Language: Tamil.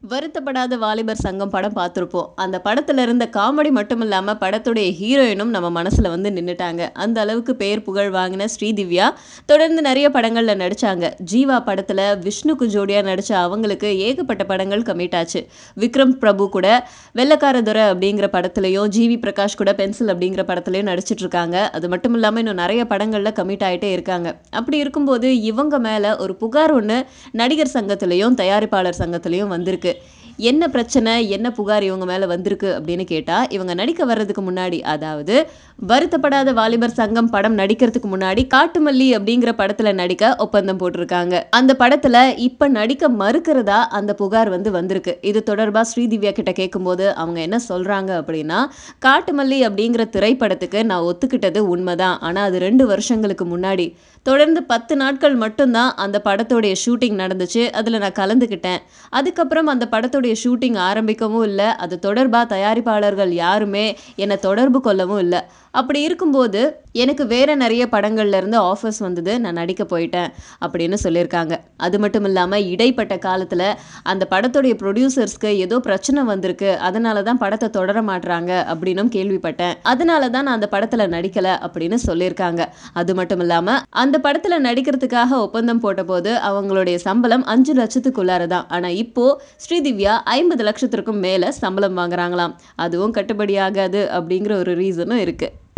வருத்தப்படாத வாலிபர் சங்கம் படம் பார்த்துருப்போம் அந்த படத்துல இருந்த காமெடி மட்டும் இல்லாமல் படத்துடைய ஹீரோயினும் நம்ம மனசில் வந்து நின்றுட்டாங்க அந்த அளவுக்கு பெயர் புகழ் வாங்கின ஸ்ரீதிவ்யா தொடர்ந்து நிறைய படங்களில் நடித்தாங்க ஜீவா படத்தில் விஷ்ணுக்கு ஜோடியாக நடித்த அவங்களுக்கு ஏகப்பட்ட படங்கள் கமிட் ஆச்சு விக்ரம் பிரபு கூட வெள்ளக்கார துரை அப்படிங்கிற படத்துலையும் ஜிவி பிரகாஷ் கூட பென்சில் அப்படிங்கிற படத்துலையும் நடிச்சிட்டு இருக்காங்க அது மட்டும் இல்லாமல் இன்னும் நிறைய படங்களில் கமிட் ஆகிட்டே இருக்காங்க அப்படி இருக்கும்போது இவங்க மேலே ஒரு புகார் ஒன்று நடிகர் சங்கத்திலையும் தயாரிப்பாளர் சங்கத்திலையும் வந்திருக்கு என்ன பிரச்சனை என்ன புகார் இவங்க மேலே வந்திருக்கு அப்படின்னு கேட்டால் இவங்க நடிக்க வர்றதுக்கு முன்னாடி அதாவது வருத்தப்படாத வாலிபர் சங்கம் படம் நடிக்கிறதுக்கு முன்னாடி காட்டுமல்லி அப்படிங்கிற படத்தில் நடிக்க ஒப்பந்தம் போட்டிருக்காங்க அந்த படத்தில் இப்போ நடிக்க மறுக்கிறதா அந்த புகார் வந்து வந்திருக்கு இது தொடர்பாக ஸ்ரீதிவ்யா கிட்ட கேட்கும்போது அவங்க என்ன சொல்கிறாங்க அப்படின்னா காட்டுமல்லி அப்படிங்கிற திரைப்படத்துக்கு நான் ஒத்துக்கிட்டது உண்மைதான் ஆனால் அது ரெண்டு வருஷங்களுக்கு முன்னாடி தொடர்ந்து பத்து நாட்கள் மட்டும்தான் அந்த படத்தோடைய ஷூட்டிங் நடந்துச்சு அதில் நான் கலந்துக்கிட்டேன் அதுக்கப்புறம் அந்த படத்துடைய ஷூட்டிங் ஆரம்பிக்கவும் இல்லை அது தொடர்பாக தயாரிப்பாளர்கள் யாருமே என்னை தொடர்பு கொள்ளவும் இல்லை அப்படி இருக்கும்போது எனக்கு வேற நிறைய படங்கள்ல இருந்து ஆஃபர்ஸ் வந்தது நான் நடிக்க போயிட்டேன் அப்படின்னு சொல்லியிருக்காங்க அது மட்டும் இல்லாமல் இடைப்பட்ட காலத்தில் அந்த படத்துடைய ப்ரொடியூசர்ஸ்க்கு ஏதோ பிரச்சனை வந்திருக்கு அதனால தான் படத்தை தொடர மாட்றாங்க அப்படின்னும் கேள்விப்பட்டேன் அதனால தான் நான் அந்த படத்தில் நடிக்கலை அப்படின்னு சொல்லியிருக்காங்க அது மட்டும் இல்லாமல் அந்த படத்தில் நடிக்கிறதுக்காக ஒப்பந்தம் போட்டபோது அவங்களுடைய சம்பளம் அஞ்சு லட்சத்துக்குள்ளார தான் ஆனால் இப்போ ஸ்ரீதிவ்யா ஐம்பது லட்சத்திற்கும் மேலே சம்பளம் வாங்குறாங்களாம் அதுவும் கட்டுப்படியாகாது அப்படிங்கிற ஒரு ரீசனும் இருக்குது